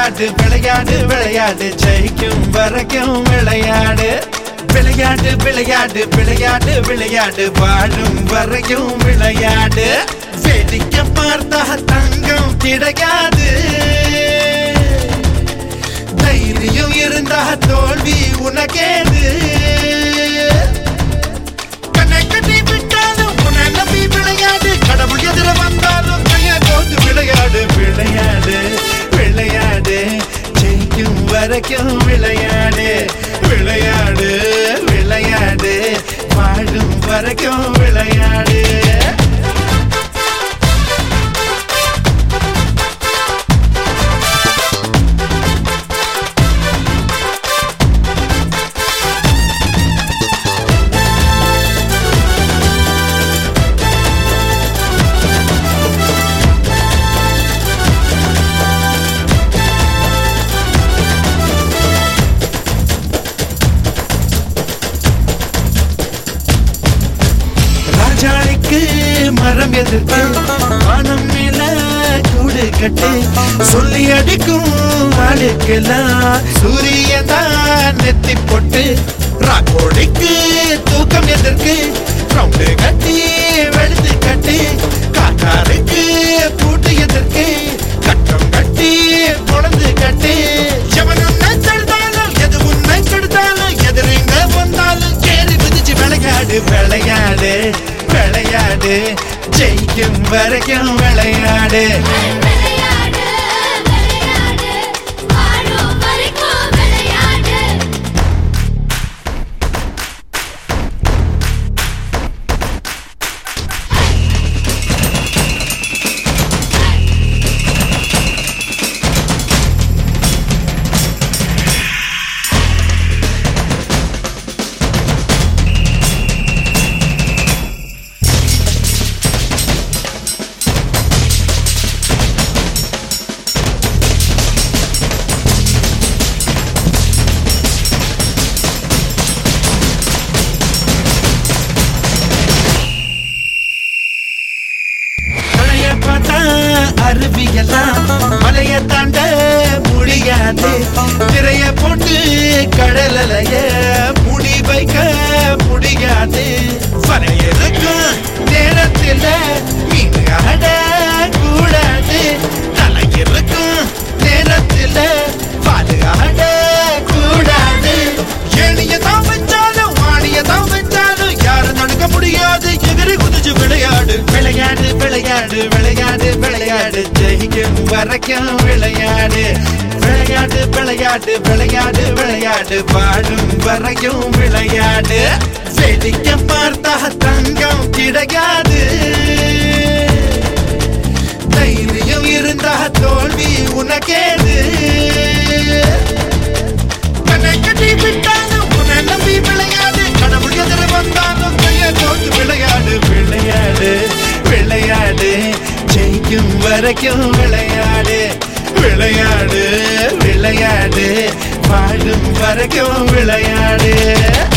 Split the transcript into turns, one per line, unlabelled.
விளையாடு விளையாடு விளையாடு ஜெயிக்கும் வரைக்கும் விளையாடு விளையாடு விளையாடு விளையாடு விளையாடு வாழும் வரைக்கும் விளையாடு வேடிக்கை பார்த்தா தங்கம் கிடையாது தைரியம் இருந்தா தோல்வி உனக்கேது கண்ணை கட்டி விட்டாலும் உன்னை நம்பி விளையாடு கடவுள் எதிர வந்தாலும் கையை கோத்து விளையாடு விளையாடு விளையாடு ஜெயிக்கும் வரைக்கும் விளையாடு விளையாடு விளையாடு வாழும் வரைக்கும் விளையாடு ராஜாளிக்கு மரம் எதிர்த்து வானம் மேல கூடு கட்டு சொல்லி அடிக்கும் நாளுக்கெல்லாம் சூரியன் தான் நெத்தி போட்டு ராக்கோடிக்கு தூக்கம் எதற்கு ரவுண்டு கட்டி வெளுத்து கட்டி காக்காருக்கு பூட்டு எதற்கு கட்டம் கட்டி பொழந்து கட்டி எவன் உன்னை தடுத்தாலும் எது உன்னை கெடுத்தாலும் எதிரிங்க வந்தாலும் கேறி குதிச்சு விளையாடு விளையாடு விளையாடு ஜெயிக்கும் வரைக்கும் விளையாடு
விளையாடு விளையாடு வாழும் வரைக்கும் விளையாடு
மலைய பார்த்தா அருவியெல்லாம் மலைய தாண்ட முடியாது திரைய போட்டு கடலைய முடி வைக்க முடியாது வரையறுக்கும் நேரத்தில் மீன் ஆட கூடாது தலையிருக்கும் நேரத்தில் பாது ஆட கூடாது ஏணிய தான் வச்சாலும் வாணிய தான் வச்சாலும் யாரும் தடுக்க முடியாது எதிரி குதிச்சு விளையாடு விளையாடு விளையாடு விளையாடு விளையாடு ஜெயிக்கும் வரைக்கும் விளையாடு விளையாடு விளையாடு விளையாடு விளையாடு வாழும் வரைக்கும் விளையாடு வேடிக்கை பார்த்தா தங்கம் கிடையாது தைரியம் இருந்தா தோல்வி உனக்கேது கண்ணை கட்டி விட்டாலும் உன்னை நம்பி விளையாடு கடவுள் எதிர வந்தாலும் கையை கோத்து விளையாடு விளையாடு விளையாடு ஜெயிக்கும் வரைக்கும் விளையாடு விளையாடு விளையாடு வாழும் வரைக்கும் விளையாடு